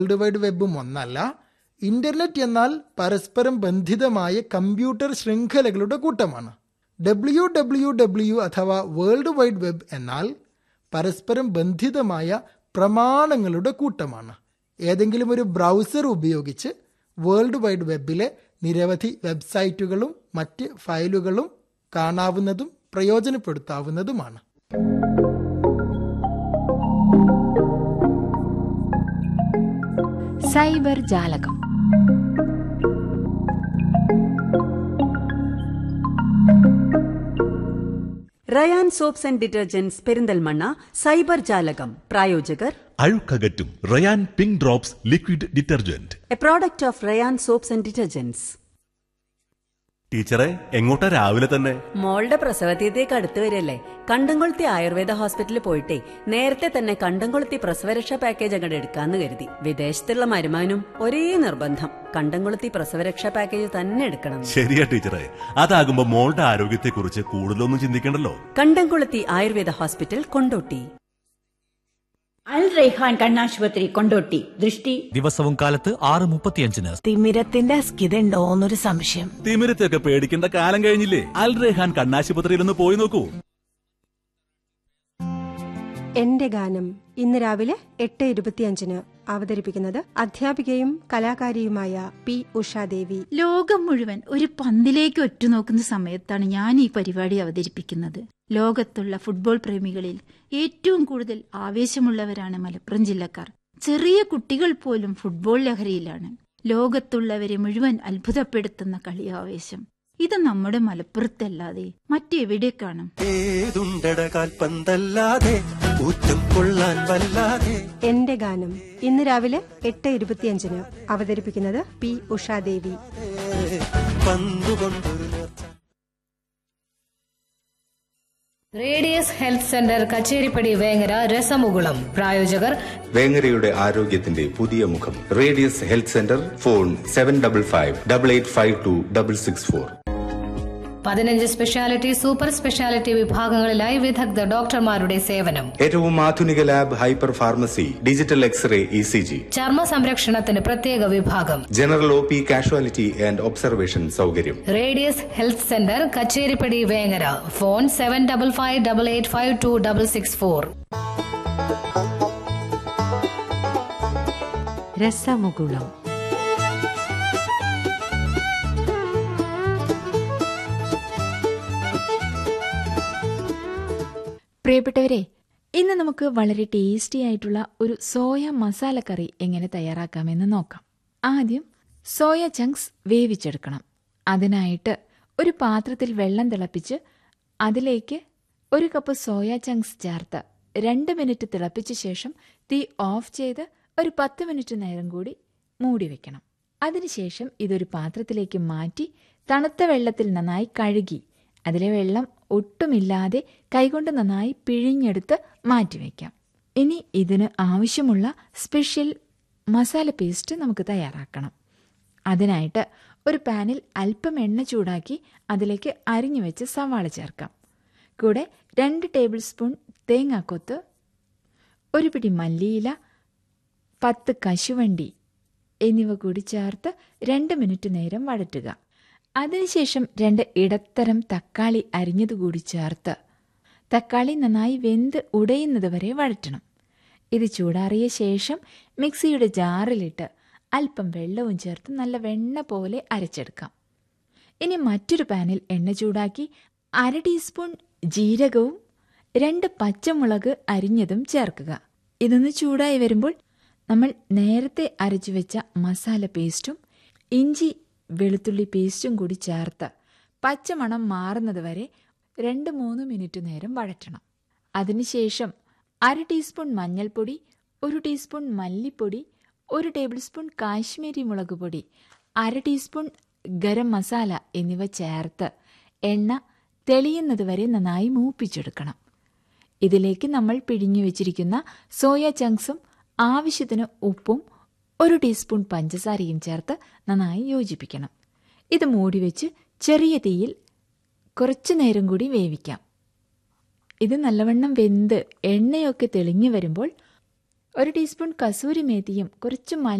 world wide വെബും ഒന്നല്ല internet എന്നാൽ പരസ്പരം ബന്ധിതമായ കമ്പ്യൂട്ടർ ശൃംഖലകളുടെ കൂട്ടമാണ് ഡബ്ല്യു ഡബ്ല്യു ഡബ്ല്യു അഥവാ വേൾഡ് വൈഡ് വെബ് എന്നാൽ പരസ്പരം ബന്ധിതമായ പ്രമാണങ്ങളുടെ കൂട്ടമാണ് ഏതെങ്കിലും ഒരു ബ്രൗസർ ഉപയോഗിച്ച് വേൾഡ് വൈഡ് വെബിലെ നിരവധി വെബ്സൈറ്റുകളും മറ്റ് ഫയലുകളും കാണാവുന്നതും പ്രയോജനപ്പെടുത്താവുന്നതുമാണ് സൈബർ ജാലകം Rayan soaps and detergents Perinthalmanna cyber ജാലകം പ്രായോജകർ അഴുക്കകറ്റും Rayan pink drops liquid detergent a product of Rayan soaps and detergents ടീച്ചറെ എങ്ങോട്ടാ രാവിലെ തന്നെ മോളുടെ പ്രസവതീയത്തേക്ക് അടുത്ത് വരല്ലേ കണ്ടംകൊളുത്തി ആയുർവേദ ഹോസ്പിറ്റലിൽ പോയിട്ടേ നേരത്തെ തന്നെ കണ്ടംകൊളുത്തി പ്രസവരക്ഷാ പാക്കേജ് അങ്ങോട്ട് എടുക്കാന്ന് കരുതി വിദേശത്തുള്ള മരുമാനും ഒരേ നിർബന്ധം കണ്ടംകൊളുത്തി പ്രസവരക്ഷാ പാക്കേജ് തന്നെ എടുക്കണം ശരിയാ ടീച്ചറെ അതാകുമ്പോ മോളുടെ ആരോഗ്യത്തെക്കുറിച്ച് കൂടുതലൊന്നും ചിന്തിക്കണ്ടല്ലോ കണ്ടംകൊളുത്തി ആയുർവേദ ഹോസ്പിറ്റൽ കൊണ്ടോട്ടി അൽ റൈഹാൻ കണ്ണാശുപത്രി കൊണ്ടോട്ടി ദൃഷ്ടി ദിവസവും കാലത്ത് ആറ് മുപ്പത്തിയഞ്ചിന് തിമിരത്തിന്റെ അസ്കിതണ്ടോന്നൊരു സംശയം തിമിരത്തെയൊക്കെ പേടിക്കേണ്ട കാലം കഴിഞ്ഞില്ലേ അൽ റെഹാൻ കണ്ണാശുപത്രിയിൽ ഒന്ന് പോയി നോക്കൂ എന്റെ ഗാനം ഇന്ന് രാവിലെ എട്ട് ഇരുപത്തിയഞ്ചിന് അവതരിപ്പിക്കുന്നത് അധ്യാപികയും കലാകാരിയുമായ പി ഉഷാദേവി ലോകം മുഴുവൻ ഒരു പന്തിലേക്ക് ഒറ്റുനോക്കുന്ന സമയത്താണ് ഞാൻ ഈ പരിപാടി അവതരിപ്പിക്കുന്നത് ലോകത്തുള്ള ഫുട്ബോൾ പ്രേമികളിൽ ഏറ്റവും കൂടുതൽ ആവേശമുള്ളവരാണ് മലപ്പുറം ജില്ലക്കാർ ചെറിയ കുട്ടികൾ പോലും ഫുട്ബോൾ ലഹരിയിലാണ് ലോകത്തുള്ളവരെ മുഴുവൻ അത്ഭുതപ്പെടുത്തുന്ന കളിയാവേശം ഇത് നമ്മുടെ മലപ്പുറത്തല്ലാതെ മറ്റെവിടെ കാണും ഏതുണ്ടട കാൽപ്പന്തല്ലാതെ ഊറ്റം കൊള്ളാൻ വല്ലാതെ എന്റെ ഗാനം ഇന്ന് രാവിലെ എട്ട് ഇരുപത്തിയഞ്ചിന് അവതരിപ്പിക്കുന്നത് പി ഉഷാദേവി പന്തുകൊണ്ടൊരു നേർച്ച radius health centre Kacheripady Vengara Rasamukulam പ്രായോജകർ വേങ്ങരയുടെ ആരോഗ്യത്തിന്റെ പുതിയ മുഖം radius health centre phone seven double five double eight five two double six four പതിനഞ്ച് സ്പെഷ്യാലിറ്റി സൂപ്പർ സ്പെഷ്യാലിറ്റി വിഭാഗങ്ങളിലായി വിദഗ്ധ ഡോക്ടർമാരുടെ സേവനം ഏറ്റവും ആധുനിക lab hyper pharmacy digital X-ray E C G ചർമ്മ സംരക്ഷണത്തിന് പ്രത്യേക വിഭാഗം general O P casualty and observation സൗകര്യം radius health centre Kacheripady Vengara phone seven double five double eight five two double six four Rasamukulam പ്രിയപ്പെട്ടവരെ ഇന്ന് നമുക്ക് വളരെ ടേസ്റ്റി ആയിട്ടുള്ള ഒരു സോയ മസാല കറി എങ്ങനെ തയ്യാറാക്കാമെന്ന് നോക്കാം ആദ്യം സോയ ചങ്ക്സ് വേവിച്ചെടുക്കണം അതിനായിട്ട് ഒരു പാത്രത്തിൽ വെള്ളം തിളപ്പിച്ച് അതിലേക്ക് ഒരു കപ്പ് സോയ ചങ്ക്സ് ചേർത്ത് രണ്ട് മിനിറ്റ് തിളപ്പിച്ച ശേഷം തീ ഓഫ് ചെയ്ത് ഒരു പത്ത് മിനിറ്റ് നേരം കൂടി മൂടി വെക്കണം അതിനുശേഷം ഇതൊരു പാത്രത്തിലേക്ക് മാറ്റി തണുത്ത വെള്ളത്തിൽ നന്നായി കഴുകി അതിലെ വെള്ളം ഒട്ടുമില്ലാതെ കൈകൊണ്ട് നന്നായി പിഴിഞ്ഞെടുത്ത് മാറ്റിവെക്കാം ഇനി ഇതിന് ആവശ്യമുള്ള സ്പെഷ്യൽ മസാല പേസ്റ്റ് നമുക്ക് തയ്യാറാക്കണം അതിനായിട്ട് ഒരു പാനിൽ അല്പം എണ്ണ ചൂടാക്കി അതിലേക്ക് അരിഞ്ഞു വെച്ച് സവാള ചേർക്കാം കൂടെ രണ്ട് ടേബിൾ സ്പൂൺ തേങ്ങാക്കൊത്ത് ഒരു പിടി മല്ലിയില പത്ത് കശുവണ്ടി എന്നിവ കൂടി ചേർത്ത് രണ്ട് മിനിറ്റ് നേരം വഴറ്റുക അതിനുശേഷം രണ്ട് ഇടത്തരം തക്കാളി അരിഞ്ഞതുകൂടി ചേർത്ത് തക്കാളി നന്നായി വെന്ത് ഉടയുന്നത് വരെ വഴറ്റണം ഇത് ചൂടാറിയ ശേഷം മിക്സിയുടെ ജാറിലിട്ട് അല്പം വെള്ളവും ചേർത്ത് നല്ല വെണ്ണ പോലെ അരച്ചെടുക്കാം ഇനി മറ്റൊരു പാനിൽ എണ്ണ ചൂടാക്കി അര ടീസ്പൂൺ ജീരകവും രണ്ട് പച്ചമുളക് അരിഞ്ഞതും ചേർക്കുക ഇതൊന്ന് ചൂടായി വരുമ്പോൾ നമ്മൾ നേരത്തെ അരച്ചു വെച്ച മസാല പേസ്റ്റും ഇഞ്ചി വെളുത്തുള്ളി പേസ്റ്റും കൂടി ചേർത്ത് പച്ചമണം മാറുന്നത് വരെ രണ്ട് മൂന്ന് മിനിറ്റ് നേരം വഴറ്റണം അതിനുശേഷം അര ടീസ്പൂൺ മഞ്ഞൾപ്പൊടി ഒരു ടീസ്പൂൺ മല്ലിപ്പൊടി ഒരു ടേബിൾ സ്പൂൺ കാശ്മീരി മുളക് പൊടി അര ടീസ്പൂൺ ഗരം മസാല എന്നിവ ചേർത്ത് എണ്ണ തെളിയുന്നത് വരെ നന്നായി മൂപ്പിച്ചെടുക്കണം ഇതിലേക്ക് നമ്മൾ പിഴിഞ്ഞു വെച്ചിരിക്കുന്ന സോയ ചങ്ക്സും ആവശ്യത്തിന് ഉപ്പും ഒരു ടീസ്പൂൺ പഞ്ചസാരയും ചേർത്ത് നന്നായി യോജിപ്പിക്കണം ഇത് മൂടി വെച്ച് ചെറിയ തീയിൽ കുറച്ചു നേരം കൂടി വേവിക്കാം ഇത് നല്ലവണ്ണം വെന്ത് എണ്ണയൊക്കെ തെളിഞ്ഞു വരുമ്പോൾ ഒരു ടീസ്പൂൺ കസൂരി മേത്തിയും കുറച്ച്